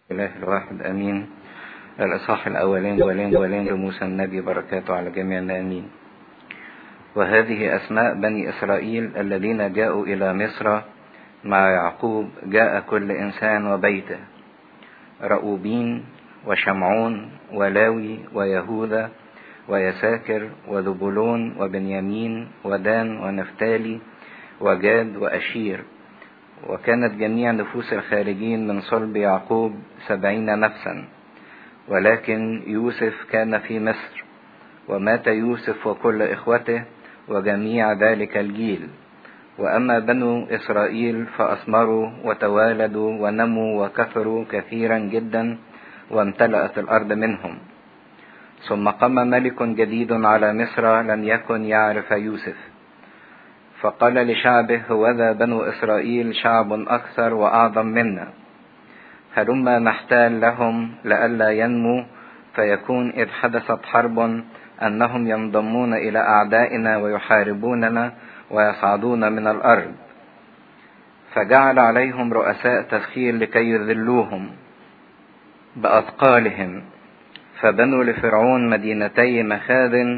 إله الواحد أمين الإصحاح الأولين ولين ولين لموسى النبي بركاته على جميعنا أمين وهذه أسماء بني إسرائيل الذين جاءوا إلى مصر مع يعقوب جاء كل إنسان وبيته رؤوبين وشمعون ولاوي ويهوذا ويساكر وذبولون وبنيامين ودان ونفتالي وجاد وأشير وكانت جميع نفوس الخارجين من صلب يعقوب سبعين نفسا ولكن يوسف كان في مصر ومات يوسف وكل إخوته وجميع ذلك الجيل وأما بنو إسرائيل فأثمروا وتوالدوا ونموا وكثروا كثيرا جدا وامتلأت الأرض منهم ثم قام ملك جديد على مصر لم يكن يعرف يوسف فقال لشعبه هوذا بنو إسرائيل شعب أكثر وأعظم منا هلما نحتال لهم لئلا ينموا فيكون إذ حدثت حرب أنهم ينضمون إلى أعدائنا ويحاربوننا ويصعدون من الأرض فجعل عليهم رؤساء تفخير لكي يذلوهم بأثقالهم فبنوا لفرعون مدينتي مخاذ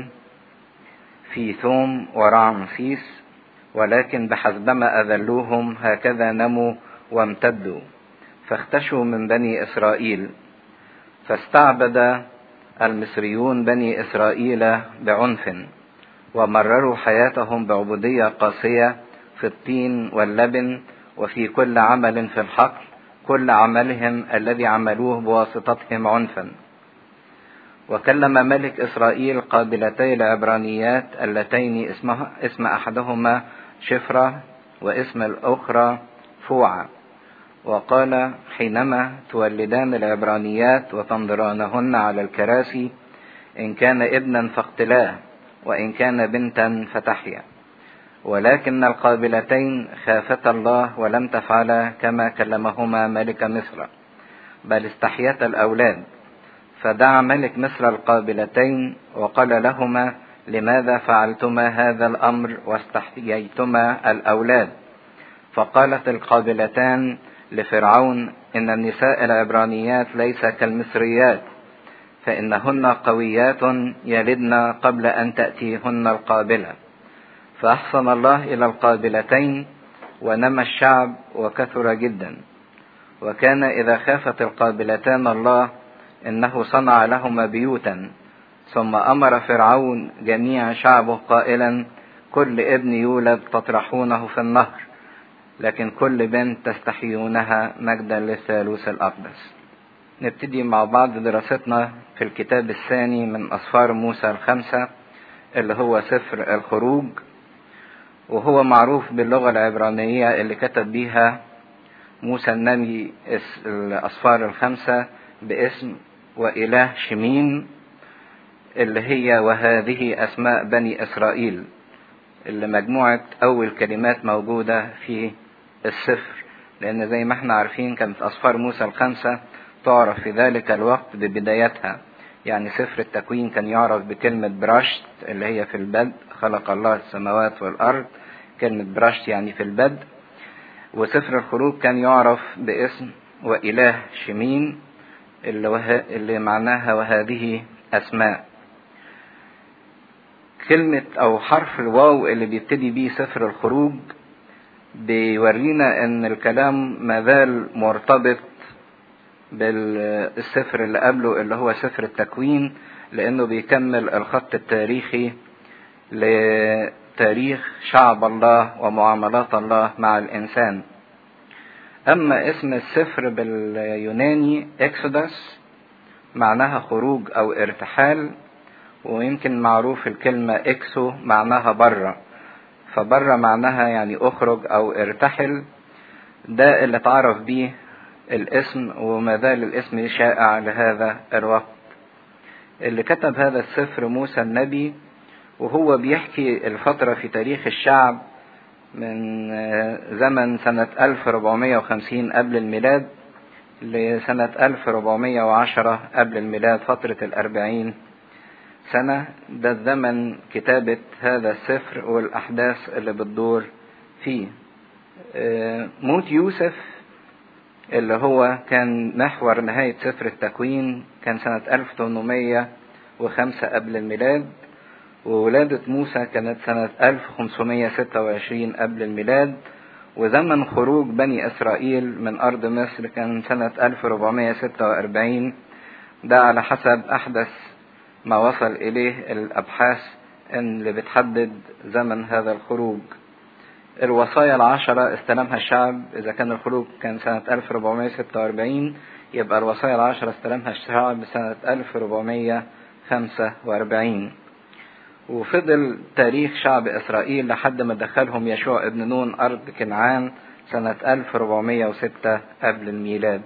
في ثوم ورعمسيس ولكن بحسبما أذلوهم هكذا نموا وامتدوا فاختشوا من بني إسرائيل فاستعبد المصريون بني إسرائيل بعنف ومرروا حياتهم بعبودية قاسية في الطين واللبن وفي كل عمل في الحقل كل عملهم الذي عملوه بواسطتهم عنفا وكلم ملك إسرائيل قابلتي العبرانيات اللتين اسمها اسم أحدهما شفرة واسم الأخرى فوعة وقال حينما تولدان العبرانيات وتنظرانهن على الكراسي إن كان ابنا فاقتلاه وإن كان بنتا فتحيا ولكن القابلتين خافتا الله ولم تفعلا كما كلمهما ملك مصر بل استحيتا الأولاد فدعا ملك مصر القابلتين وقال لهما لماذا فعلتما هذا الأمر واستحييتما الأولاد فقالت القابلتان لفرعون إن النساء العبرانيات ليس كالمصريات فإنهن قويات يلدن قبل أن تأتيهن القابلة فأحسن الله إلى القابلتين ونمى الشعب وكثر جدا وكان إذا خافت القابلتان الله إنه صنع لهما بيوتا ثم أمر فرعون جميع شعبه قائلا كل ابن يولد تطرحونه في النهر لكن كل بنت تستحيونها مجدا للثالوث الأقدس نبتدي مع بعض دراستنا في الكتاب الثاني من أسفار موسى الخمسة اللي هو سفر الخروج وهو معروف باللغة العبرانية اللي كتب بيها موسى النبي الأسفار الخمسة باسم وإله شمين اللي هي وهذه أسماء بني إسرائيل اللي مجموعة أول كلمات موجودة في السفر لأن زي ما احنا عارفين كانت أسفار موسى الخمسة تعرف في ذلك الوقت ببدايتها يعني سفر التكوين كان يعرف بكلمة برشت اللي هي في البدء خلق الله السماوات والأرض كلمة برشت يعني في البدء وسفر الخروج كان يعرف باسم وإله شمين اللي, وه... اللي معناها وهذه أسماء كلمة أو حرف الواو اللي بيبتدي بيه سفر الخروج بيورينا ان الكلام ما زال مرتبط بالسفر اللي قبله اللي هو سفر التكوين لانه بيكمل الخط التاريخي لتاريخ شعب الله ومعاملات الله مع الانسان اما اسم السفر باليوناني اكسودس معناها خروج او ارتحال ويمكن معروف الكلمة اكسو معناها بره فبره معناها يعني اخرج او ارتحل ده اللي اتعرف بيه الاسم وما زال الاسم شائع لهذا الوقت اللي كتب هذا السفر موسى النبي وهو بيحكي الفترة في تاريخ الشعب من زمن سنة 1450 قبل الميلاد لسنة 1410 قبل الميلاد فترة الأربعين سنة ده زمن كتابة هذا السفر والأحداث اللي بتدور فيه موت يوسف اللي هو كان محور نهاية سفر التكوين كان سنة 1805 قبل الميلاد وولادة موسى كانت سنة 1526 قبل الميلاد وزمن خروج بني إسرائيل من أرض مصر كان سنة 1446 ده على حسب أحدث ما وصل إليه الأبحاث اللي بتحدد زمن هذا الخروج الوصايا العشرة استلمها الشعب إذا كان الخروج كان سنة 1446 يبقى الوصايا العشرة استلمها الشعب سنة 1445 وفضل تاريخ شعب إسرائيل لحد ما دخلهم يشوع ابن نون أرض كنعان سنة 1406 قبل الميلاد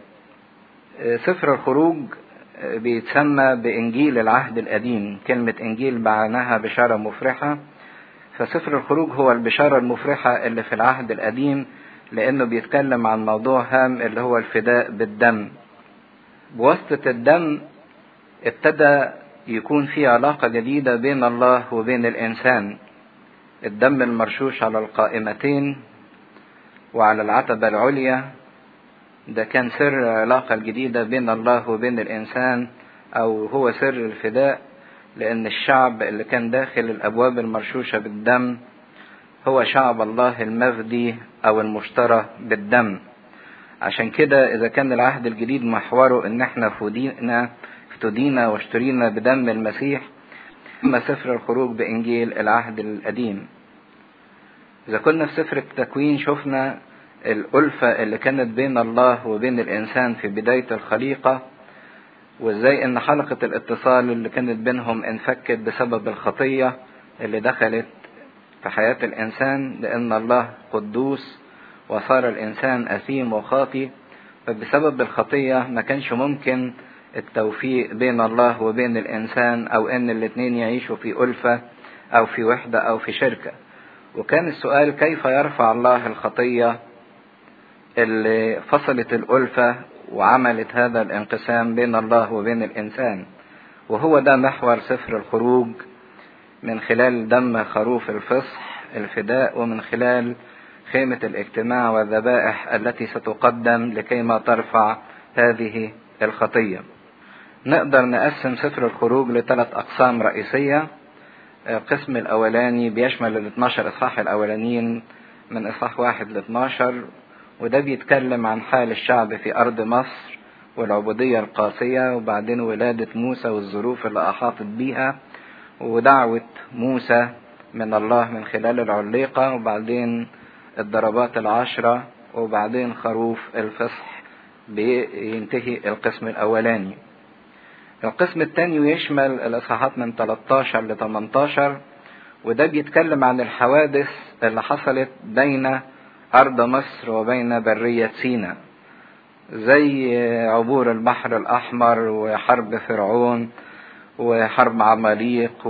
سفر الخروج بيتسمى بإنجيل العهد القديم كلمة إنجيل معناها بشارة مفرحة فسفر الخروج هو البشارة المفرحة اللي في العهد القديم لأنه بيتكلم عن موضوع هام اللي هو الفداء بالدم بواسطة الدم ابتدى يكون في علاقة جديدة بين الله وبين الإنسان الدم المرشوش على القائمتين وعلى العتبة العليا ده كان سر العلاقة الجديدة بين الله وبين الإنسان أو هو سر الفداء لأن الشعب اللي كان داخل الأبواب المرشوشة بالدم هو شعب الله المفدي أو المشترى بالدم عشان كده إذا كان العهد الجديد محوره إن إحنا فدينا افتدينا واشترينا بدم المسيح أما سفر الخروج بإنجيل العهد القديم إذا كنا في سفر التكوين شفنا الألفة اللي كانت بين الله وبين الإنسان في بداية الخليقة وإزاي إن حلقة الاتصال اللي كانت بينهم انفكت بسبب الخطية اللي دخلت في حياة الإنسان لأن الله قدوس وصار الإنسان أثيم وخاطي فبسبب الخطية ما كانش ممكن التوفيق بين الله وبين الإنسان أو إن الاتنين يعيشوا في ألفة أو في وحدة أو في شركة وكان السؤال كيف يرفع الله الخطية اللي فصلت الألفة وعملت هذا الانقسام بين الله وبين الإنسان وهو ده محور سفر الخروج من خلال دم خروف الفصح الفداء ومن خلال خيمة الاجتماع والذبائح التي ستقدم لكي ما ترفع هذه الخطية نقدر نقسم سفر الخروج لثلاث أقسام رئيسية القسم الأولاني بيشمل ال 12 إصحاح الأولانيين من إصحاح واحد ل 12 وده بيتكلم عن حال الشعب في أرض مصر والعبودية القاسية وبعدين ولادة موسى والظروف اللي أحاطت بيها ودعوة موسى من الله من خلال العليقة وبعدين الضربات العشرة وبعدين خروف الفصح بينتهي القسم الأولاني القسم الثاني يشمل الإصحاحات من 13 ل 18 وده بيتكلم عن الحوادث اللي حصلت بين أرض مصر وبين برية سينا زي عبور البحر الأحمر وحرب فرعون وحرب عماليق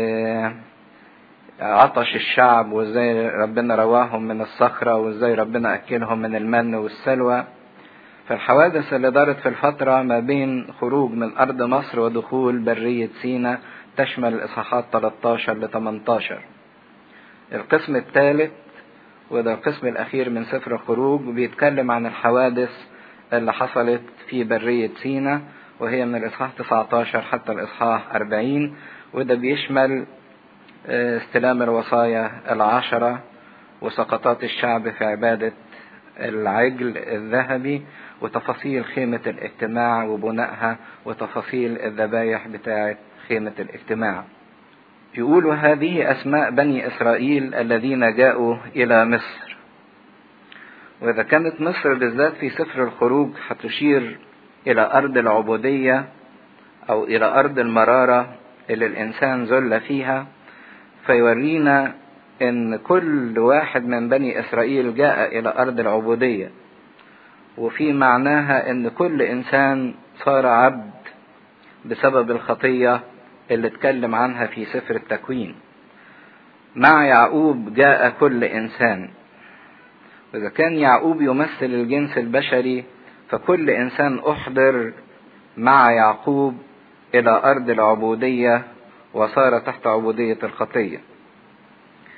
وعطش الشعب وازاي ربنا رواهم من الصخرة وازاي ربنا أكلهم من المن والسلوى فالحوادث اللي دارت في الفترة ما بين خروج من أرض مصر ودخول برية سينا تشمل الإصحاحات 13 ل 18 القسم الثالث وده القسم الأخير من سفر الخروج بيتكلم عن الحوادث اللي حصلت في برية سينا وهي من الإصحاح 19 حتى الإصحاح 40 وده بيشمل استلام الوصايا العشرة وسقطات الشعب في عبادة العجل الذهبي وتفاصيل خيمة الاجتماع وبنائها وتفاصيل الذبايح بتاعة خيمة الاجتماع يقول هذه أسماء بني إسرائيل الذين جاءوا إلى مصر وإذا كانت مصر بالذات في سفر الخروج هتشير إلى أرض العبودية أو إلى أرض المرارة اللي الإنسان ذل فيها فيورينا إن كل واحد من بني إسرائيل جاء إلى أرض العبودية وفي معناها إن كل إنسان صار عبد بسبب الخطية اللي اتكلم عنها في سفر التكوين مع يعقوب جاء كل إنسان وإذا كان يعقوب يمثل الجنس البشري فكل إنسان أحضر مع يعقوب إلى أرض العبودية وصار تحت عبودية الخطية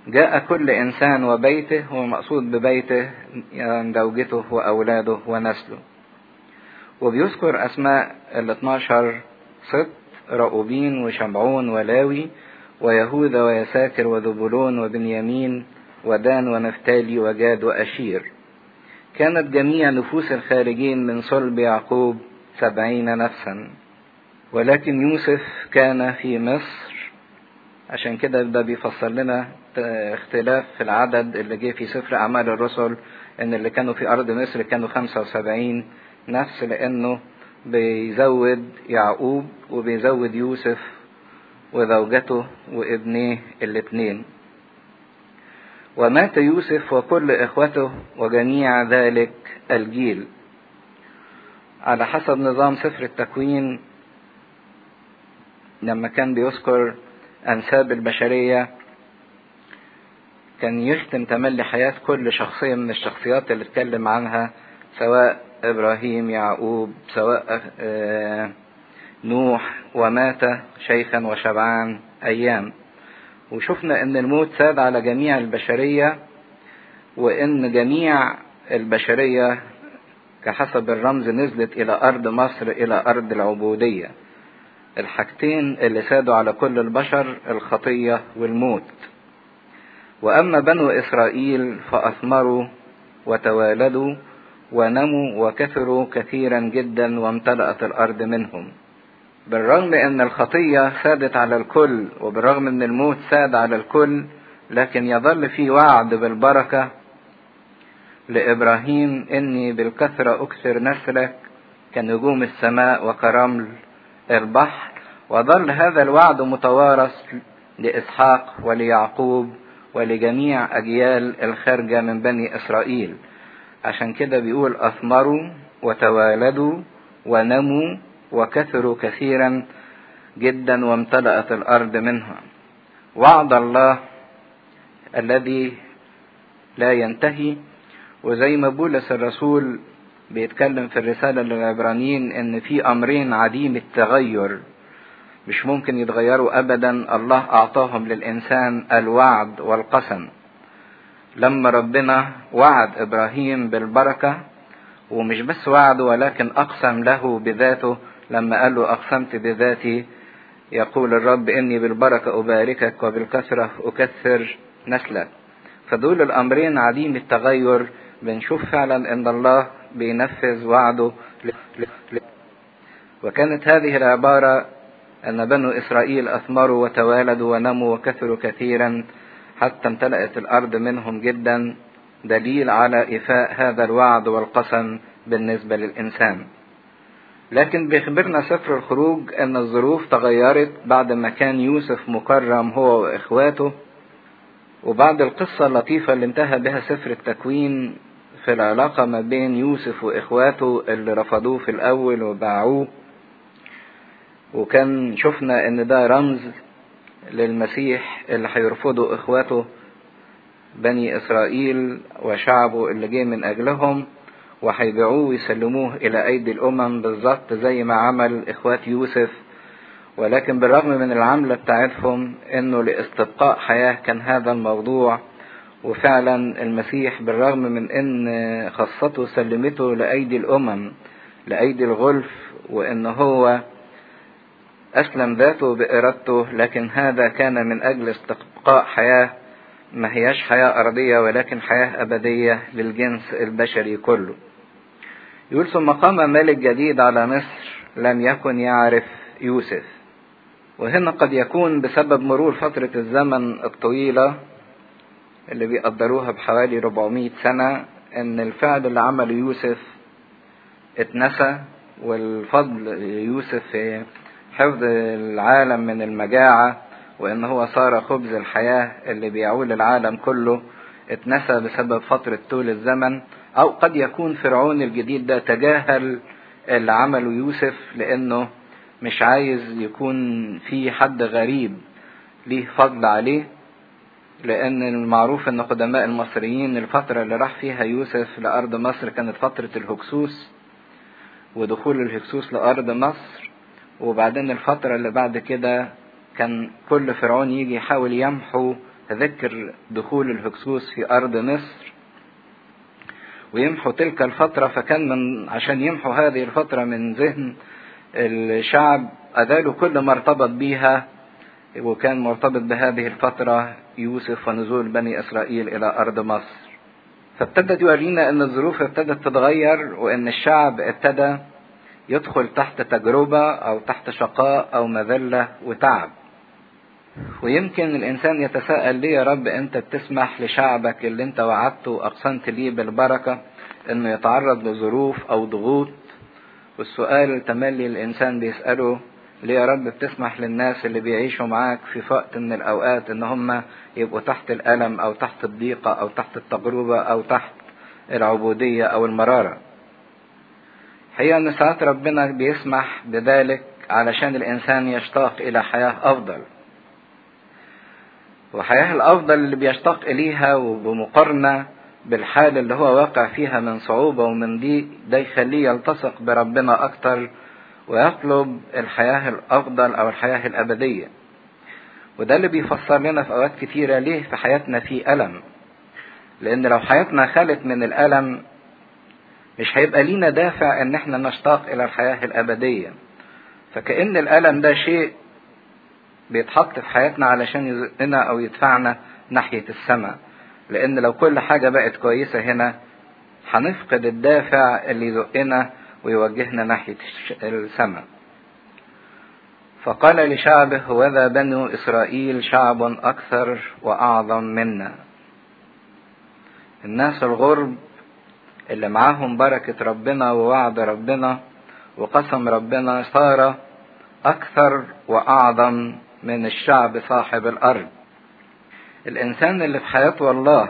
جاء كل إنسان وبيته ومقصود ببيته يعني زوجته وأولاده ونسله وبيذكر أسماء ال 12 ست رأوبين وشمعون ولاوي ويهوذا ويساكر وذبولون وبنيامين ودان ونفتالي وجاد وأشير كانت جميع نفوس الخارجين من صلب يعقوب سبعين نفسا ولكن يوسف كان في مصر عشان كده ده بيفسر لنا اختلاف في العدد اللي جه في سفر أعمال الرسل إن اللي كانوا في أرض مصر كانوا 75 نفس لأنه بيزود يعقوب وبيزود يوسف وزوجته وابنيه الاثنين ومات يوسف وكل إخوته وجميع ذلك الجيل على حسب نظام سفر التكوين لما كان بيذكر أنساب البشرية كان يختم تملي حياة كل شخصية من الشخصيات اللي اتكلم عنها سواء إبراهيم يعقوب سواء نوح ومات شيخا وشبعان أيام وشفنا ان الموت ساد على جميع البشرية وان جميع البشرية كحسب الرمز نزلت الى ارض مصر الى ارض العبودية الحاجتين اللي سادوا على كل البشر الخطية والموت واما بنو اسرائيل فاثمروا وتوالدوا ونموا وكثروا كثيرا جدا وامتلأت الارض منهم بالرغم ان الخطية سادت على الكل وبالرغم ان الموت ساد على الكل لكن يظل في وعد بالبركة لابراهيم اني بالكثرة اكثر نسلك كنجوم السماء وكرمل البحر وظل هذا الوعد متوارث لاسحاق وليعقوب ولجميع اجيال الخارجة من بني اسرائيل عشان كده بيقول اثمروا وتوالدوا ونموا وكثروا كثيرا جدا وامتلأت الأرض منها وعد الله الذي لا ينتهي وزي ما بولس الرسول بيتكلم في الرسالة للعبرانيين ان في امرين عديم التغير مش ممكن يتغيروا ابدا الله اعطاهم للانسان الوعد والقسم لما ربنا وعد ابراهيم بالبركة ومش بس وعده ولكن اقسم له بذاته لما قال له أقسمت بذاتي يقول الرب إني بالبركة أباركك وبالكثرة أكثر نسلك فدول الأمرين عديم التغير بنشوف فعلا إن الله بينفذ وعده وكانت هذه العبارة أن بنو إسرائيل أثمروا وتوالدوا ونموا وكثروا كثيرا حتى امتلأت الأرض منهم جدا دليل على إيفاء هذا الوعد والقسم بالنسبة للإنسان لكن بيخبرنا سفر الخروج ان الظروف تغيرت بعد ما كان يوسف مكرم هو واخواته وبعد القصة اللطيفة اللي انتهى بها سفر التكوين في العلاقة ما بين يوسف واخواته اللي رفضوه في الاول وباعوه وكان شفنا ان ده رمز للمسيح اللي هيرفضوا اخواته بني اسرائيل وشعبه اللي جه من اجلهم وهيبيعوه ويسلموه الى ايدي الامم بالظبط زي ما عمل اخوات يوسف ولكن بالرغم من العملة بتاعتهم انه لاستبقاء حياة كان هذا الموضوع وفعلا المسيح بالرغم من ان خاصته سلمته لايدي الامم لايدي الغلف وان هو اسلم ذاته بارادته لكن هذا كان من اجل استبقاء حياة ما هياش حياة ارضية ولكن حياة ابدية للجنس البشري كله يقول ثم قام ملك جديد على مصر لم يكن يعرف يوسف وهنا قد يكون بسبب مرور فترة الزمن الطويلة اللي بيقدروها بحوالي 400 سنة ان الفعل اللي عمله يوسف اتنسى والفضل يوسف في حفظ العالم من المجاعة وان هو صار خبز الحياة اللي بيعول العالم كله اتنسى بسبب فترة طول الزمن او قد يكون فرعون الجديد ده تجاهل اللي عمله يوسف لانه مش عايز يكون في حد غريب ليه فضل عليه لان المعروف ان قدماء المصريين الفترة اللي راح فيها يوسف لارض مصر كانت فترة الهكسوس ودخول الهكسوس لارض مصر وبعدين الفترة اللي بعد كده كان كل فرعون يجي يحاول يمحو تذكر دخول الهكسوس في أرض مصر ويمحوا تلك الفترة فكان من عشان يمحوا هذه الفترة من ذهن الشعب أزالوا كل ما ارتبط بيها وكان مرتبط بهذه الفترة يوسف ونزول بني إسرائيل إلى أرض مصر فابتدت يورينا أن الظروف ابتدت تتغير وأن الشعب ابتدى يدخل تحت تجربة أو تحت شقاء أو مذلة وتعب ويمكن الإنسان يتساءل ليه يا رب أنت بتسمح لشعبك اللي أنت وعدته وأقسمت ليه بالبركة أنه يتعرض لظروف أو ضغوط والسؤال تملي الإنسان بيسأله ليه يا رب بتسمح للناس اللي بيعيشوا معاك في وقت من الأوقات إن هم يبقوا تحت الألم أو تحت الضيقة أو تحت التجربة أو تحت العبودية أو المرارة هي أن ساعات ربنا بيسمح بذلك علشان الإنسان يشتاق إلى حياة أفضل وحياة الأفضل اللي بيشتاق إليها وبمقارنة بالحال اللي هو واقع فيها من صعوبة ومن ضيق ده يخليه يلتصق بربنا أكتر ويطلب الحياة الأفضل أو الحياة الأبدية وده اللي بيفسر لنا في أوقات كتيرة ليه في حياتنا في ألم لأن لو حياتنا خلت من الألم مش هيبقى لينا دافع إن احنا نشتاق إلى الحياة الأبدية فكأن الألم ده شيء بيتحط في حياتنا علشان يزقنا أو يدفعنا ناحية السماء لأن لو كل حاجة بقت كويسة هنا هنفقد الدافع اللي يزقنا ويوجهنا ناحية السماء فقال لشعبه هوذا بنو إسرائيل شعب أكثر وأعظم منا الناس الغرب اللي معاهم بركة ربنا ووعد ربنا وقسم ربنا صار أكثر وأعظم من الشعب صاحب الأرض الإنسان اللي في حياته الله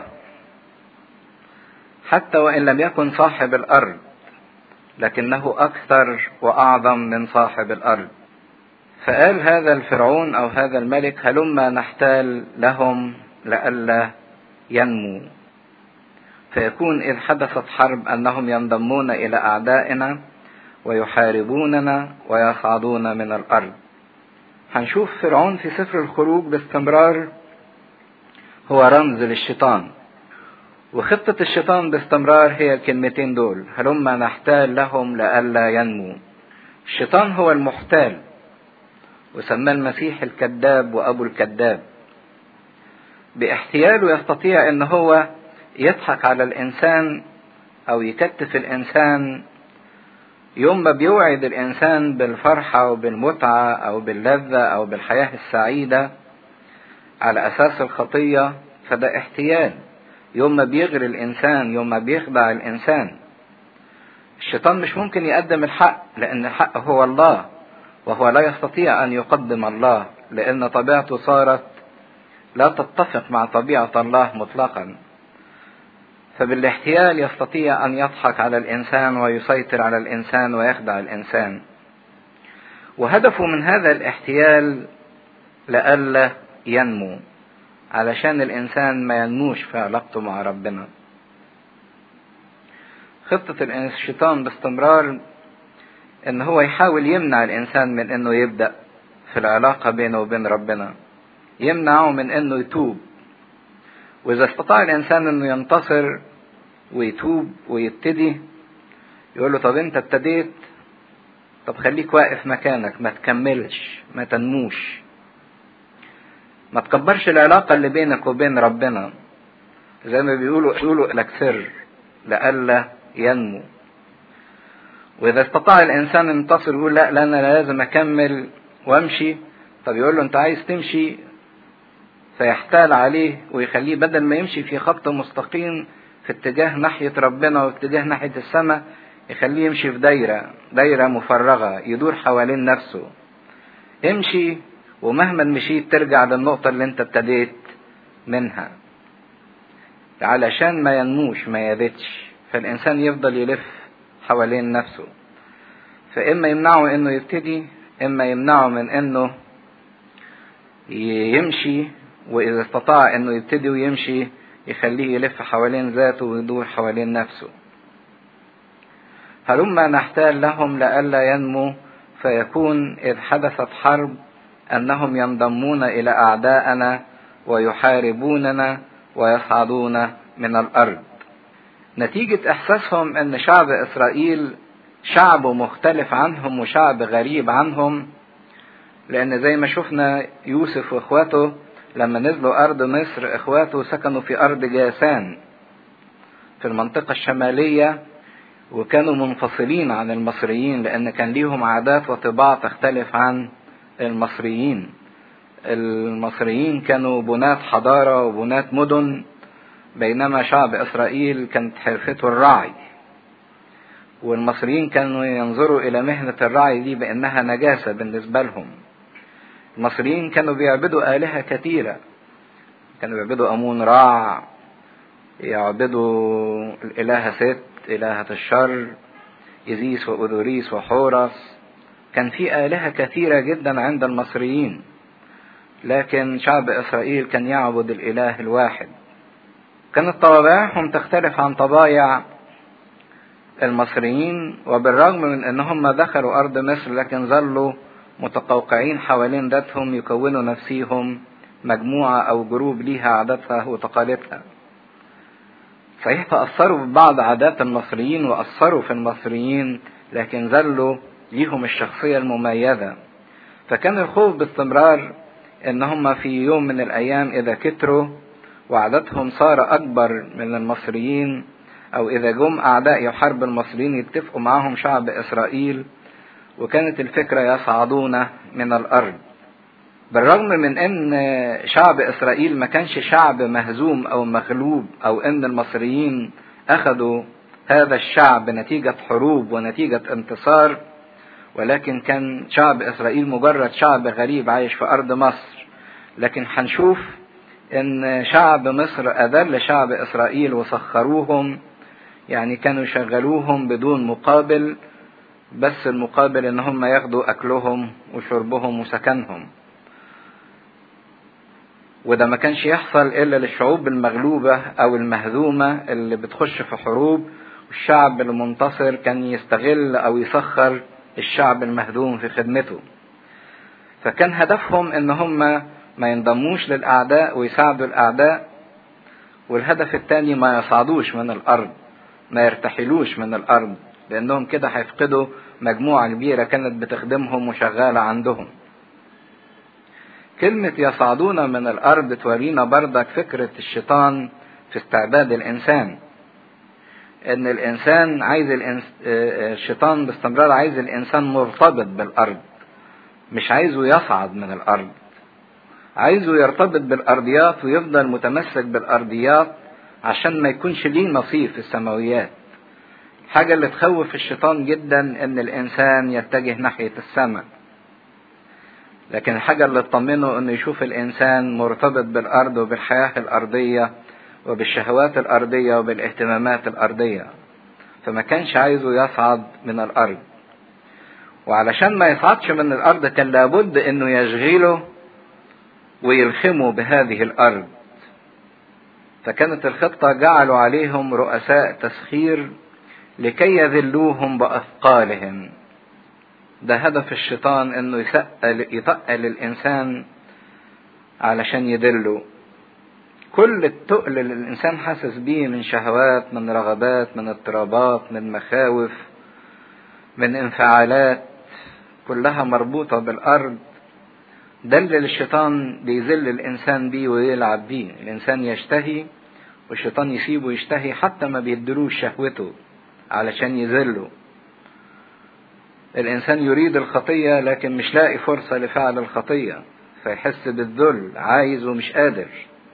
حتى وإن لم يكن صاحب الأرض لكنه أكثر وأعظم من صاحب الأرض فقال هذا الفرعون أو هذا الملك هلما نحتال لهم لئلا ينمو فيكون إذ حدثت حرب أنهم ينضمون إلى أعدائنا ويحاربوننا ويصعدون من الأرض هنشوف فرعون في سفر الخروج باستمرار هو رمز للشيطان وخطة الشيطان باستمرار هي الكلمتين دول هلما نحتال لهم لئلا ينمو الشيطان هو المحتال وسماه المسيح الكذاب وأبو الكذاب باحتياله يستطيع ان هو يضحك على الانسان او يكتف الانسان يوم ما بيوعد الانسان بالفرحة وبالمتعة او باللذة او بالحياة السعيدة على اساس الخطية فده احتيال يوم ما بيغري الانسان يوم ما بيخدع الانسان الشيطان مش ممكن يقدم الحق لان الحق هو الله وهو لا يستطيع ان يقدم الله لان طبيعته صارت لا تتفق مع طبيعة الله مطلقا فبالاحتيال يستطيع ان يضحك على الانسان ويسيطر على الانسان ويخدع الانسان وهدفه من هذا الاحتيال لئلا ينمو علشان الانسان ما ينموش في علاقته مع ربنا خطة الشيطان باستمرار ان هو يحاول يمنع الانسان من انه يبدأ في العلاقة بينه وبين ربنا يمنعه من انه يتوب واذا استطاع الانسان انه ينتصر ويتوب ويبتدي يقول له طب انت ابتديت طب خليك واقف مكانك ما تكملش ما تنموش ما تكبرش العلاقة اللي بينك وبين ربنا زي ما بيقولوا يقولوا لك سر لئلا ينمو واذا استطاع الانسان ينتصر يقول لا لا انا لازم اكمل وامشي طب يقول له انت عايز تمشي فيحتال عليه ويخليه بدل ما يمشي في خط مستقيم في اتجاه ناحية ربنا واتجاه ناحية السماء يخليه يمشي في دايرة دايرة مفرغة يدور حوالين نفسه امشي ومهما مشيت ترجع للنقطة اللي انت ابتديت منها علشان ما ينموش ما يبتش فالإنسان يفضل يلف حوالين نفسه فإما يمنعه إنه يبتدي إما يمنعه من إنه يمشي وإذا استطاع إنه يبتدي ويمشي يخليه يلف حوالين ذاته ويدور حوالين نفسه هلما نحتال لهم لئلا ينمو فيكون إذ حدثت حرب أنهم ينضمون إلى أعداءنا ويحاربوننا ويصعدون من الارض نتيجة احساسهم ان شعب اسرائيل شعب مختلف عنهم وشعب غريب عنهم لان زي ما شفنا يوسف واخواته لما نزلوا ارض مصر اخواته سكنوا في ارض جاسان في المنطقة الشمالية وكانوا منفصلين عن المصريين لان كان ليهم عادات وطباع تختلف عن المصريين المصريين كانوا بناة حضارة وبناة مدن بينما شعب اسرائيل كانت حرفته الرعي والمصريين كانوا ينظروا الى مهنة الرعي دي بانها نجاسة بالنسبة لهم المصريين كانوا بيعبدوا آلهة كثيرة كانوا بيعبدوا أمون راع يعبدوا الإلهة ست إلهة الشر إزيس وأذوريس وحورس كان في آلهة كثيرة جدا عند المصريين لكن شعب إسرائيل كان يعبد الإله الواحد كانت طبائعهم تختلف عن طبائع المصريين وبالرغم من انهم دخلوا ارض مصر لكن ظلوا متقوقعين حوالين ذاتهم يكونوا نفسيهم مجموعة او جروب ليها عاداتها وتقاليدها صحيح تأثروا ببعض عادات المصريين وأثروا في المصريين لكن ظلوا ليهم الشخصية المميزة فكان الخوف باستمرار ان هم في يوم من الايام اذا كتروا وعددهم صار اكبر من المصريين او اذا جم اعداء يحارب المصريين يتفقوا معهم شعب اسرائيل وكانت الفكرة يصعدون من الارض بالرغم من ان شعب اسرائيل ما كانش شعب مهزوم او مغلوب او ان المصريين اخذوا هذا الشعب نتيجة حروب ونتيجة انتصار ولكن كان شعب اسرائيل مجرد شعب غريب عايش في ارض مصر لكن هنشوف ان شعب مصر اذل شعب اسرائيل وسخروهم يعني كانوا يشغلوهم بدون مقابل بس المقابل ان هم ياخدوا اكلهم وشربهم وسكنهم وده ما كانش يحصل الا للشعوب المغلوبة او المهزومة اللي بتخش في حروب والشعب المنتصر كان يستغل او يسخر الشعب المهزوم في خدمته فكان هدفهم ان هم ما ينضموش للاعداء ويساعدوا الاعداء والهدف الثاني ما يصعدوش من الارض ما يرتحلوش من الارض لانهم كده هيفقدوا مجموعة كبيرة كانت بتخدمهم وشغالة عندهم كلمة يصعدون من الأرض تورينا بردك فكرة الشيطان في استعباد الإنسان إن الإنسان عايز الإنس... الشيطان باستمرار عايز الإنسان مرتبط بالأرض مش عايزه يصعد من الأرض عايزه يرتبط بالأرضيات ويفضل متمسك بالأرضيات عشان ما يكونش ليه نصيب في السماويات الحاجة اللي تخوف الشيطان جدا إن الإنسان يتجه ناحية السماء لكن الحاجة اللي تطمنه انه يشوف الانسان مرتبط بالارض وبالحياة الارضية وبالشهوات الارضية وبالاهتمامات الارضية فما كانش عايزه يصعد من الارض وعلشان ما يصعدش من الارض كان لابد انه يشغله ويلخمه بهذه الارض فكانت الخطة جعلوا عليهم رؤساء تسخير لكي يذلوهم بأثقالهم ده هدف الشيطان انه يسأل يتقل الانسان علشان يدله كل التقل اللي الانسان حاسس بيه من شهوات من رغبات من اضطرابات من مخاوف من انفعالات كلها مربوطة بالارض ده اللي الشيطان بيذل الانسان بيه ويلعب بيه الانسان يشتهي والشيطان يسيبه يشتهي حتى ما بيدلوش شهوته علشان يذله الإنسان يريد الخطية لكن مش لاقي فرصة لفعل الخطية فيحس بالذل عايز ومش قادر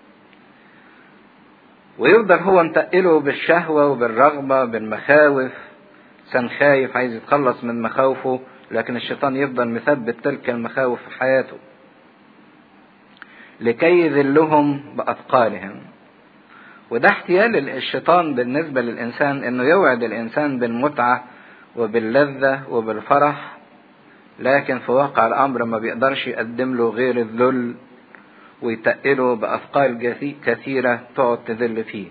ويفضل هو متقله بالشهوة وبالرغبة بالمخاوف إنسان خايف عايز يتخلص من مخاوفه لكن الشيطان يفضل مثبت تلك المخاوف في حياته لكي يذلهم بأثقالهم وده احتيال الشيطان بالنسبة للإنسان إنه يوعد الإنسان بالمتعة وباللذة وبالفرح لكن في واقع الأمر ما بيقدرش يقدم له غير الذل ويتقله بأثقال كثيرة تقعد تذل فيه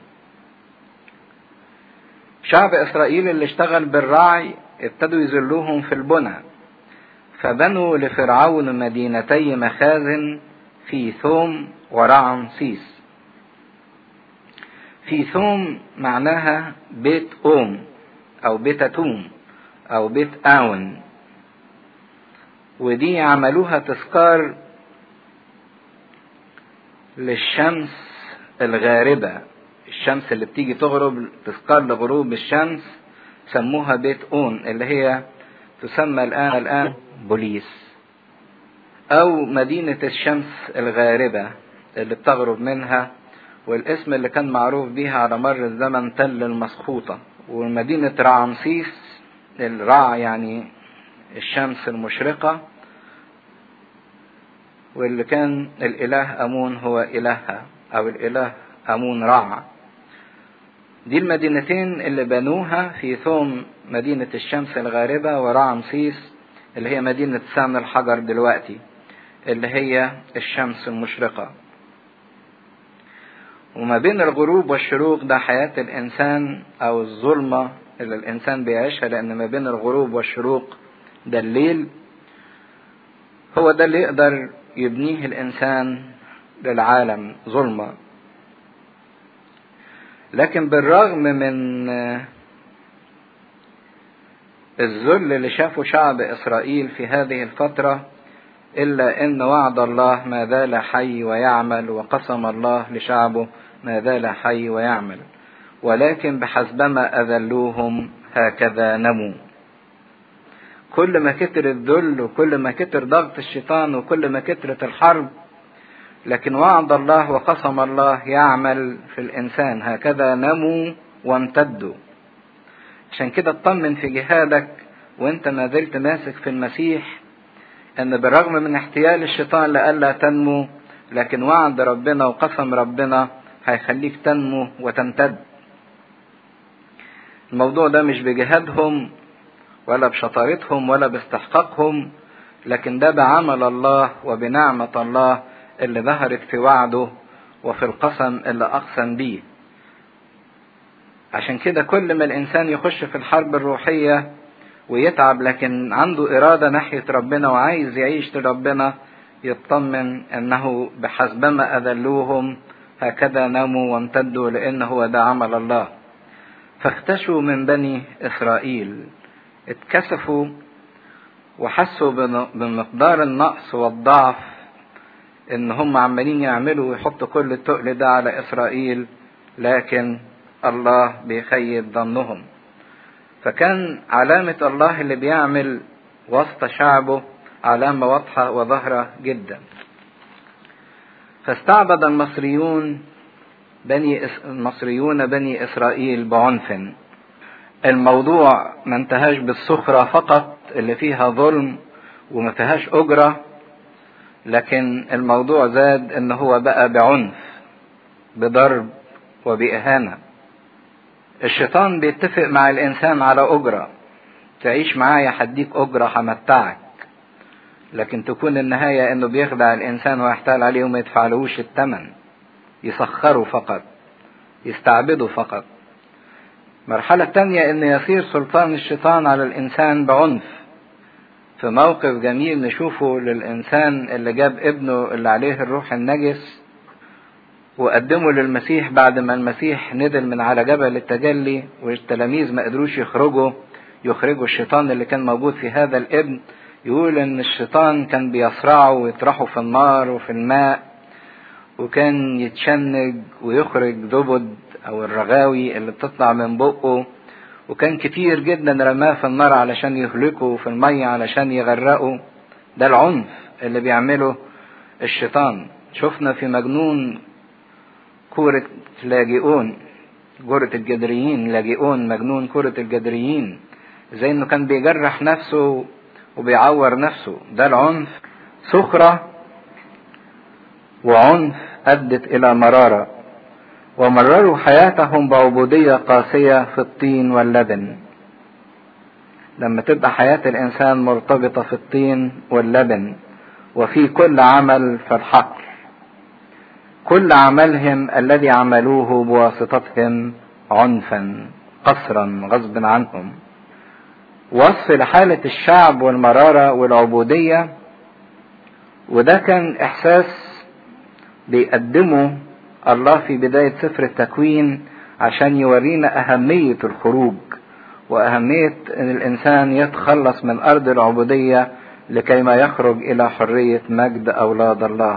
شعب إسرائيل اللي اشتغل بالرعي ابتدوا يذلوهم في البنى فبنوا لفرعون مدينتي مخازن في ثوم ورعمسيس في ثوم معناها بيت أوم أو بيت توم أو بيت آون ودي عملوها تذكار للشمس الغاربة الشمس اللي بتيجي تغرب تذكار لغروب الشمس سموها بيت اون اللي هي تسمى الان الان بوليس او مدينة الشمس الغاربة اللي بتغرب منها والاسم اللي كان معروف بيها على مر الزمن تل المسخوطة ومدينة رعمسيس الرع يعني الشمس المشرقة واللي كان الاله امون هو الهها او الاله امون رع دي المدينتين اللي بنوها في ثوم مدينة الشمس الغاربة ورعمسيس اللي هي مدينة سام الحجر دلوقتي اللي هي الشمس المشرقة وما بين الغروب والشروق ده حياة الإنسان أو الظلمة اللي الإنسان بيعيشها لأن ما بين الغروب والشروق ده الليل هو ده اللي يقدر يبنيه الإنسان للعالم ظلمة لكن بالرغم من الذل اللي شافه شعب إسرائيل في هذه الفترة إلا أن وعد الله ما زال حي ويعمل وقسم الله لشعبه ما زال حي ويعمل ولكن بحسبما أذلوهم هكذا نموا كل ما كتر الذل وكل ما كتر ضغط الشيطان وكل ما كترت الحرب لكن وعد الله وقسم الله يعمل في الإنسان هكذا نموا وامتدوا عشان كده اطمن في جهادك وانت ما زلت ماسك في المسيح ان بالرغم من احتيال الشيطان لئلا تنمو لكن وعد ربنا وقسم ربنا هيخليك تنمو وتمتد الموضوع ده مش بجهادهم ولا بشطارتهم ولا باستحقاقهم لكن ده بعمل الله وبنعمة الله اللي ظهرت في وعده وفي القسم اللي أقسم بيه عشان كده كل ما الإنسان يخش في الحرب الروحية ويتعب لكن عنده إرادة ناحية ربنا وعايز يعيش لربنا يطمن أنه بحسبما أذلوهم هكذا ناموا وامتدوا لأن هو ده عمل الله فاختشوا من بني إسرائيل اتكسفوا وحسوا بمقدار النقص والضعف ان هم عمالين يعملوا ويحطوا كل التقل ده على اسرائيل لكن الله بيخيب ظنهم فكان علامة الله اللي بيعمل وسط شعبه علامة واضحة وظاهرة جدا فاستعبد المصريون بني المصريون بني إسرائيل بعنف الموضوع ما انتهاش بالسخرة فقط اللي فيها ظلم وما فيهاش أجرة لكن الموضوع زاد ان هو بقى بعنف بضرب وبإهانة الشيطان بيتفق مع الإنسان على أجرة تعيش معايا هديك أجرة همتعك لكن تكون النهاية انه بيخدع الإنسان ويحتال عليه وما يدفعلهوش الثمن يسخره فقط يستعبده فقط مرحلة تانية ان يصير سلطان الشيطان على الإنسان بعنف في موقف جميل نشوفه للإنسان اللي جاب ابنه اللي عليه الروح النجس وقدمه للمسيح بعد ما المسيح نزل من على جبل التجلي والتلاميذ ما قدروش يخرجوا يخرجوا الشيطان اللي كان موجود في هذا الابن يقول ان الشيطان كان بيصرعه ويطرحه في النار وفي الماء وكان يتشنج ويخرج زبد او الرغاوي اللي بتطلع من بقه وكان كتير جدا رماه في النار علشان يهلكه وفي المية علشان يغرقه ده العنف اللي بيعمله الشيطان شفنا في مجنون كورة لاجئون كورة الجدريين لاجئون مجنون كورة الجدريين زي انه كان بيجرح نفسه وبيعور نفسه ده العنف سخرة وعنف أدت إلى مرارة ومرروا حياتهم بعبودية قاسية في الطين واللبن لما تبقى حياة الإنسان مرتبطة في الطين واللبن وفي كل عمل في الحقل كل عملهم الذي عملوه بواسطتهم عنفا قصرا غصب عنهم وصف لحالة الشعب والمرارة والعبودية وده كان إحساس بيقدمه الله في بداية سفر التكوين عشان يورينا أهمية الخروج وأهمية أن الإنسان يتخلص من أرض العبودية لكي ما يخرج إلى حرية مجد أولاد الله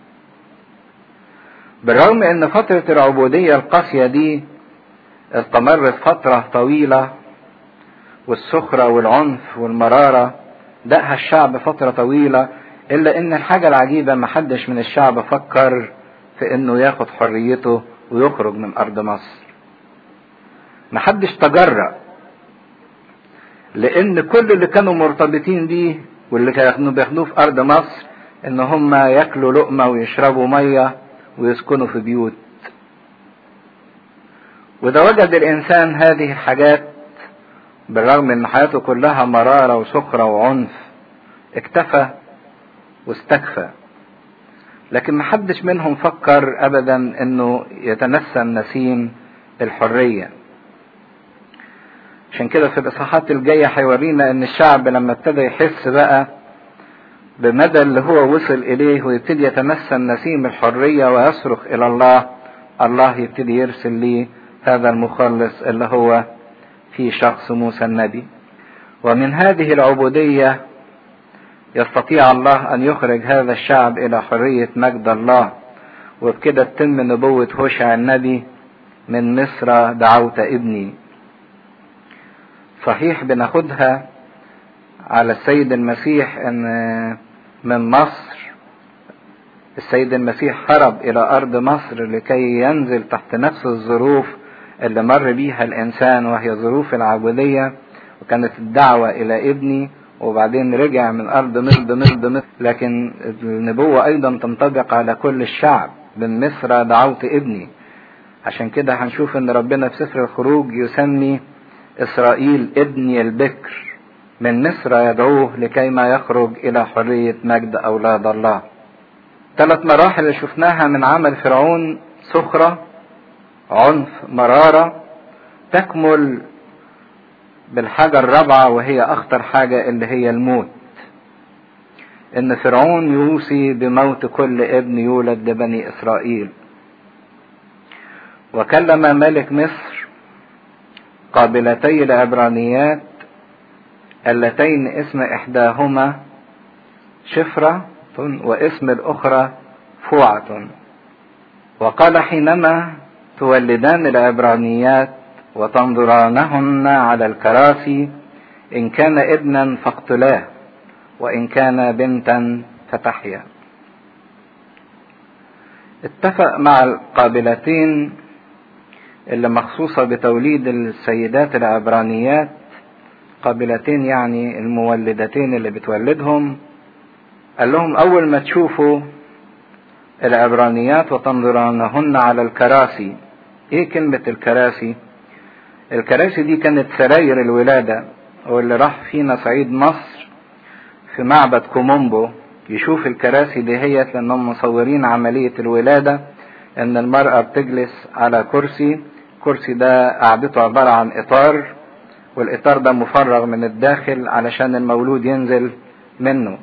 بالرغم أن فترة العبودية القاسية دي استمرت فترة طويلة والسخرة والعنف والمرارة دقها الشعب فترة طويلة إلا إن الحاجة العجيبة محدش من الشعب فكر في إنه ياخد حريته ويخرج من أرض مصر. محدش تجرأ لأن كل اللي كانوا مرتبطين بيه واللي كانوا بياخدوه في أرض مصر إن هم ياكلوا لقمة ويشربوا مية ويسكنوا في بيوت. وده وجد الإنسان هذه الحاجات بالرغم ان حياته كلها مرارة وسخرة وعنف اكتفى واستكفى لكن محدش منهم فكر ابدا انه يتنسم نسيم الحرية عشان كده في الاصحاحات الجاية هيورينا ان الشعب لما ابتدى يحس بقى بمدى اللي هو وصل اليه ويبتدي يتنسم نسيم الحرية ويصرخ الى الله الله يبتدي يرسل ليه هذا المخلص اللي هو في شخص موسى النبي ومن هذه العبودية يستطيع الله أن يخرج هذا الشعب إلى حرية مجد الله وبكده تتم نبوة هوشع النبي من مصر دعوت ابني صحيح بناخدها على السيد المسيح ان من مصر السيد المسيح هرب الى ارض مصر لكي ينزل تحت نفس الظروف اللي مر بيها الانسان وهي ظروف العبوديه وكانت الدعوه الى ابني وبعدين رجع من ارض مصر مصر مصر لكن النبوه ايضا تنطبق على كل الشعب من مصر دعوت ابني عشان كده هنشوف ان ربنا في سفر الخروج يسمي اسرائيل ابني البكر من مصر يدعوه لكي ما يخرج الى حريه مجد اولاد الله ثلاث مراحل اللي شفناها من عمل فرعون سخره عنف مرارة تكمل بالحاجة الرابعة وهي أخطر حاجة اللي هي الموت إن فرعون يوصي بموت كل ابن يولد لبني إسرائيل وكلم ملك مصر قابلتي العبرانيات اللتين اسم إحداهما شفرة واسم الأخرى فوعة وقال حينما تولدان العبرانيات وتنظرانهن على الكراسي إن كان ابنا فاقتلاه وإن كان بنتا فتحيا اتفق مع القابلتين اللي مخصوصة بتوليد السيدات العبرانيات قابلتين يعني المولدتين اللي بتولدهم قال لهم أول ما تشوفوا العبرانيات وتنظرانهن على الكراسي ايه كلمة الكراسي الكراسي دي كانت سراير الولادة واللي راح فينا صعيد مصر في معبد كومومبو يشوف الكراسي دهيت لانهم مصورين عملية الولادة ان المرأة بتجلس على كرسي الكرسي ده قعدته عبارة عن اطار والاطار ده مفرغ من الداخل علشان المولود ينزل منه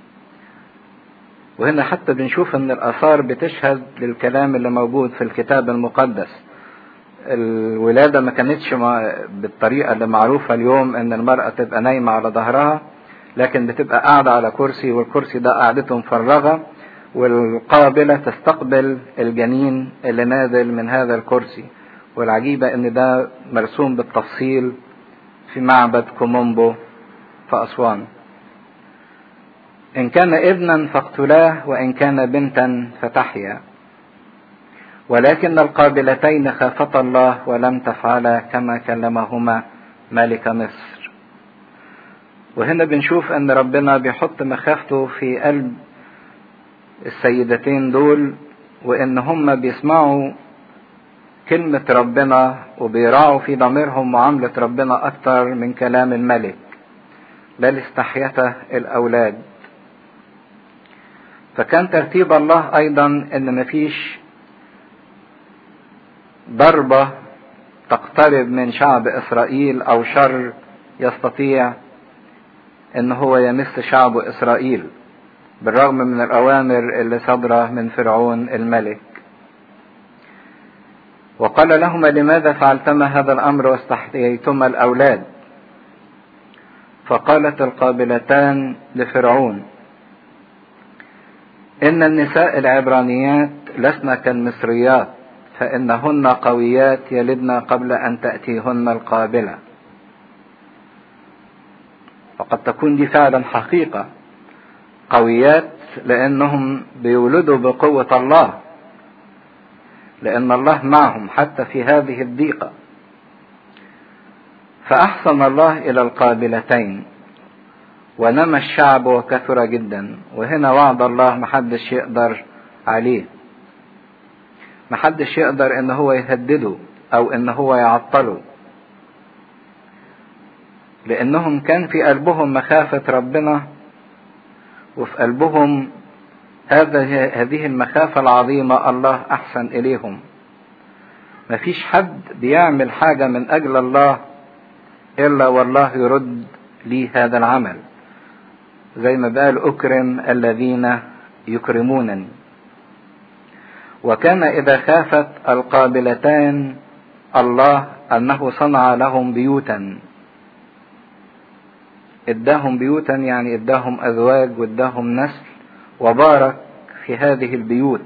وهنا حتى بنشوف ان الاثار بتشهد للكلام اللي موجود في الكتاب المقدس الولادة ما كانتش بالطريقة اللي معروفة اليوم ان المرأة تبقى نايمة على ظهرها لكن بتبقى قاعدة على كرسي والكرسي ده قاعدته مفرغة والقابلة تستقبل الجنين اللي نازل من هذا الكرسي والعجيبة ان ده مرسوم بالتفصيل في معبد كومومبو في أسوان إن كان ابنا فاقتلاه وإن كان بنتا فتحيا ولكن القابلتين خافتا الله ولم تفعلا كما كلمهما ملك مصر وهنا بنشوف ان ربنا بيحط مخافته في قلب السيدتين دول وان هم بيسمعوا كلمة ربنا وبيراعوا في ضميرهم معاملة ربنا اكتر من كلام الملك بل استحيته الاولاد فكان ترتيب الله ايضا ان مفيش ضربة تقترب من شعب اسرائيل او شر يستطيع ان هو يمس شعب اسرائيل بالرغم من الأوامر اللي صادرة من فرعون الملك وقال لهما لماذا فعلتما هذا الأمر واستحييتما الأولاد فقالت القابلتان لفرعون إن النساء العبرانيات لسن كالمصريات فإنهن قويات يلدن قبل أن تأتيهن القابلة وقد تكون دي فعلا حقيقة قويات لأنهم بيولدوا بقوة الله لأن الله معهم حتى في هذه الضيقة فأحسن الله إلى القابلتين ونمى الشعب وكثر جدا وهنا وعد الله محدش يقدر عليه محدش يقدر ان هو يهدده او ان هو يعطله لانهم كان في قلبهم مخافة ربنا وفي قلبهم هذا هذه المخافة العظيمة الله أحسن إليهم مفيش حد بيعمل حاجة من أجل الله إلا والله يرد لي هذا العمل زي ما قال أكرم الذين يكرمونني وكان إذا خافت القابلتان الله أنه صنع لهم بيوتا اداهم بيوتا يعني اداهم أزواج واداهم نسل وبارك في هذه البيوت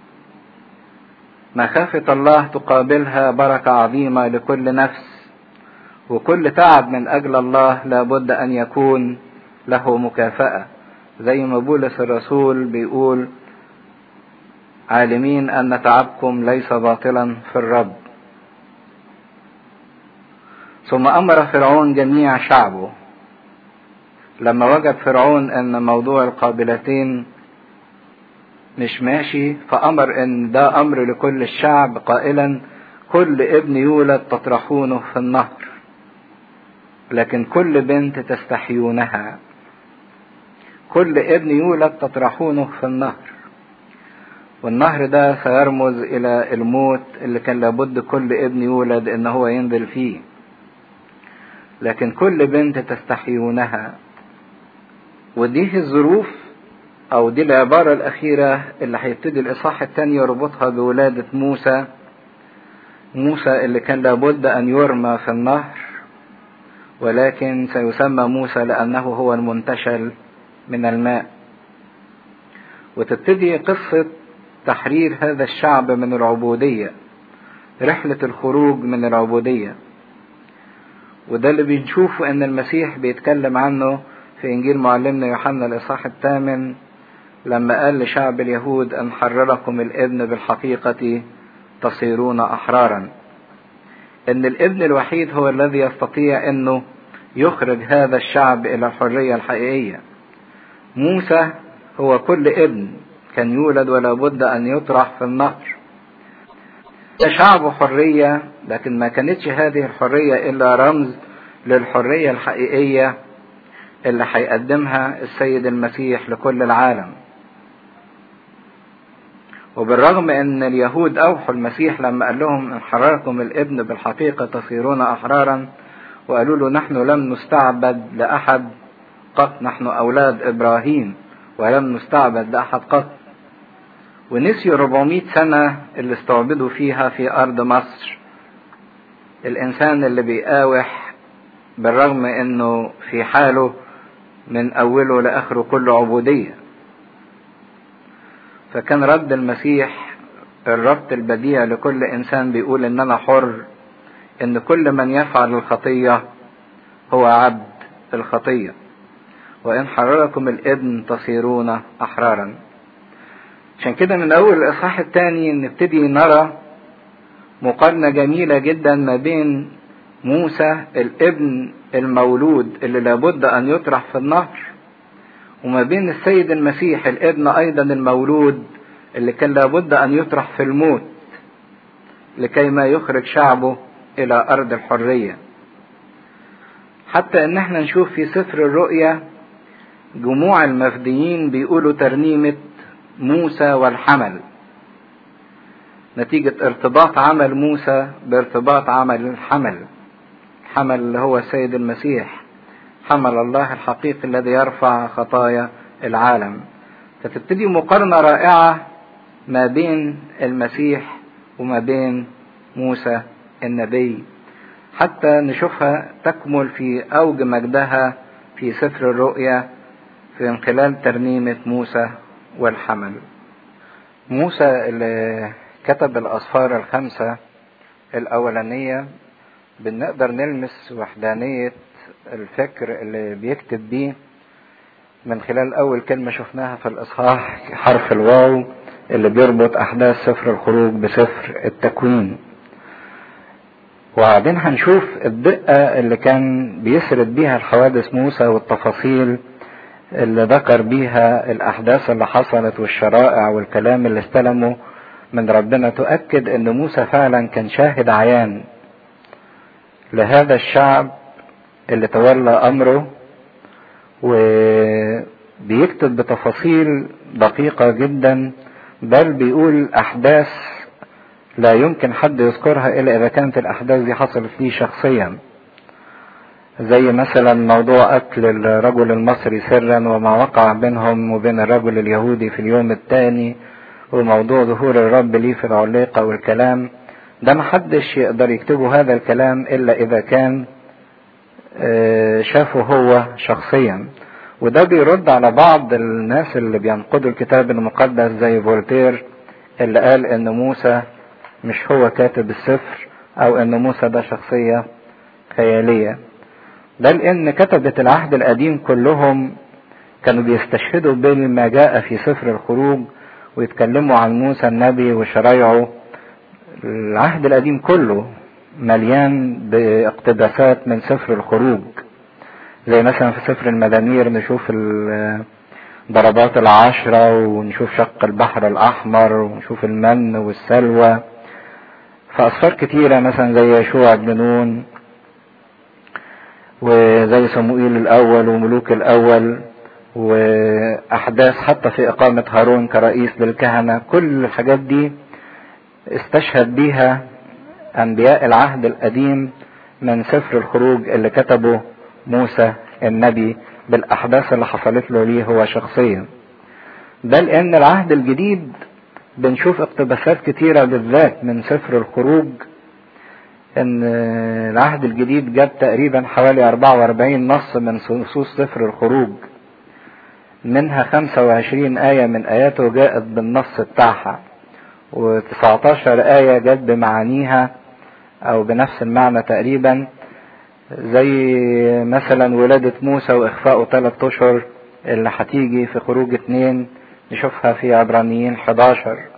مخافة الله تقابلها بركة عظيمة لكل نفس وكل تعب من أجل الله لابد أن يكون له مكافأة زي ما بولس الرسول بيقول عالمين أن تعبكم ليس باطلا في الرب ثم أمر فرعون جميع شعبه لما وجد فرعون أن موضوع القابلتين مش ماشي فأمر أن ده أمر لكل الشعب قائلا كل ابن يولد تطرحونه في النهر لكن كل بنت تستحيونها كل ابن يولد تطرحونه في النهر والنهر ده سيرمز إلى الموت اللي كان لابد كل ابن يولد إن هو ينزل فيه لكن كل بنت تستحيونها ودي الظروف او دي العبارة الاخيرة اللي هيبتدي الاصحاح الثاني يربطها بولادة موسى موسى اللي كان لابد ان يرمى في النهر ولكن سيسمى موسى لانه هو المنتشل من الماء وتبتدي قصة تحرير هذا الشعب من العبودية رحلة الخروج من العبودية وده اللي بنشوفه ان المسيح بيتكلم عنه في انجيل معلمنا يوحنا الاصحاح الثامن لما قال لشعب اليهود ان حرركم الابن بالحقيقة تصيرون احرارا ان الابن الوحيد هو الذي يستطيع انه يخرج هذا الشعب الى الحرية الحقيقية موسى هو كل ابن كان يولد ولا بد ان يطرح في النهر شعب حرية لكن ما كانتش هذه الحرية الا رمز للحرية الحقيقية اللي هيقدمها السيد المسيح لكل العالم وبالرغم ان اليهود اوحوا المسيح لما قال لهم ان حرركم الابن بالحقيقة تصيرون احرارا وقالوا له نحن لم نستعبد لاحد قط نحن اولاد ابراهيم ولم نستعبد لاحد قط ونسيوا 400 سنة اللي استعبدوا فيها في ارض مصر الانسان اللي بيقاوح بالرغم انه في حاله من اوله لاخره كله عبوديه فكان رد المسيح الربط البديع لكل انسان بيقول ان انا حر ان كل من يفعل الخطيه هو عبد الخطيه وان حرركم الابن تصيرون احرارا عشان كده من اول الاصحاح الثاني نبتدي نرى مقارنه جميله جدا ما بين موسى الابن المولود اللي لابد ان يطرح في النهر وما بين السيد المسيح الابن ايضا المولود اللي كان لابد ان يطرح في الموت لكي ما يخرج شعبه الى ارض الحريه حتى ان احنا نشوف في سفر الرؤيا جموع المفديين بيقولوا ترنيمه موسى والحمل نتيجه ارتباط عمل موسى بارتباط عمل الحمل الحمل اللي هو السيد المسيح حمل الله الحقيقي الذي يرفع خطايا العالم فتبتدي مقارنة رائعة ما بين المسيح وما بين موسى النبي حتى نشوفها تكمل في أوج مجدها في سفر الرؤيا في خلال ترنيمة موسى والحمل موسى اللي كتب الأسفار الخمسة الأولانية بنقدر نلمس وحدانية الفكر اللي بيكتب بيه من خلال أول كلمة شفناها في الإصحاح حرف الواو اللي بيربط أحداث سفر الخروج بسفر التكوين وبعدين هنشوف الدقة اللي كان بيسرد بيها الحوادث موسى والتفاصيل اللي ذكر بيها الأحداث اللي حصلت والشرائع والكلام اللي استلمه من ربنا تؤكد أن موسى فعلا كان شاهد عيان لهذا الشعب اللي تولى أمره وبيكتب بتفاصيل دقيقة جدا بل بيقول أحداث لا يمكن حد يذكرها إلا إذا كانت الأحداث دي حصلت ليه شخصيا زي مثلا موضوع قتل الرجل المصري سرا وما وقع بينهم وبين الرجل اليهودي في اليوم الثاني وموضوع ظهور الرب ليه في العليقة والكلام ده محدش يقدر يكتبه هذا الكلام إلا إذا كان شافه هو شخصيا وده بيرد على بعض الناس اللي بينقدوا الكتاب المقدس زي فولتير اللي قال ان موسى مش هو كاتب السفر او ان موسى ده شخصية خيالية بل ان كتبة العهد القديم كلهم كانوا بيستشهدوا بما جاء في سفر الخروج ويتكلموا عن موسى النبي وشرايعه العهد القديم كله مليان باقتباسات من سفر الخروج زي مثلا في سفر المزامير نشوف ضربات العشرة ونشوف شق البحر الأحمر ونشوف المن والسلوى فأسفار كتيرة مثلا زي يشوع بن نون وزي صموئيل الأول وملوك الأول وأحداث حتى في إقامة هارون كرئيس للكهنة كل الحاجات دي استشهد بيها أنبياء العهد القديم من سفر الخروج اللي كتبه موسى النبي بالأحداث اللي حصلت له ليه هو شخصيا بل إن العهد الجديد بنشوف اقتباسات كتيرة بالذات من سفر الخروج ان العهد الجديد جاب تقريبا حوالي 44 نص من نصوص سفر الخروج منها 25 آية من آياته جاءت بالنص بتاعها و19 آية جت بمعانيها أو بنفس المعنى تقريبا زي مثلا ولادة موسى وإخفاءه ثلاث أشهر اللي هتيجي في خروج اتنين نشوفها في عبرانيين 11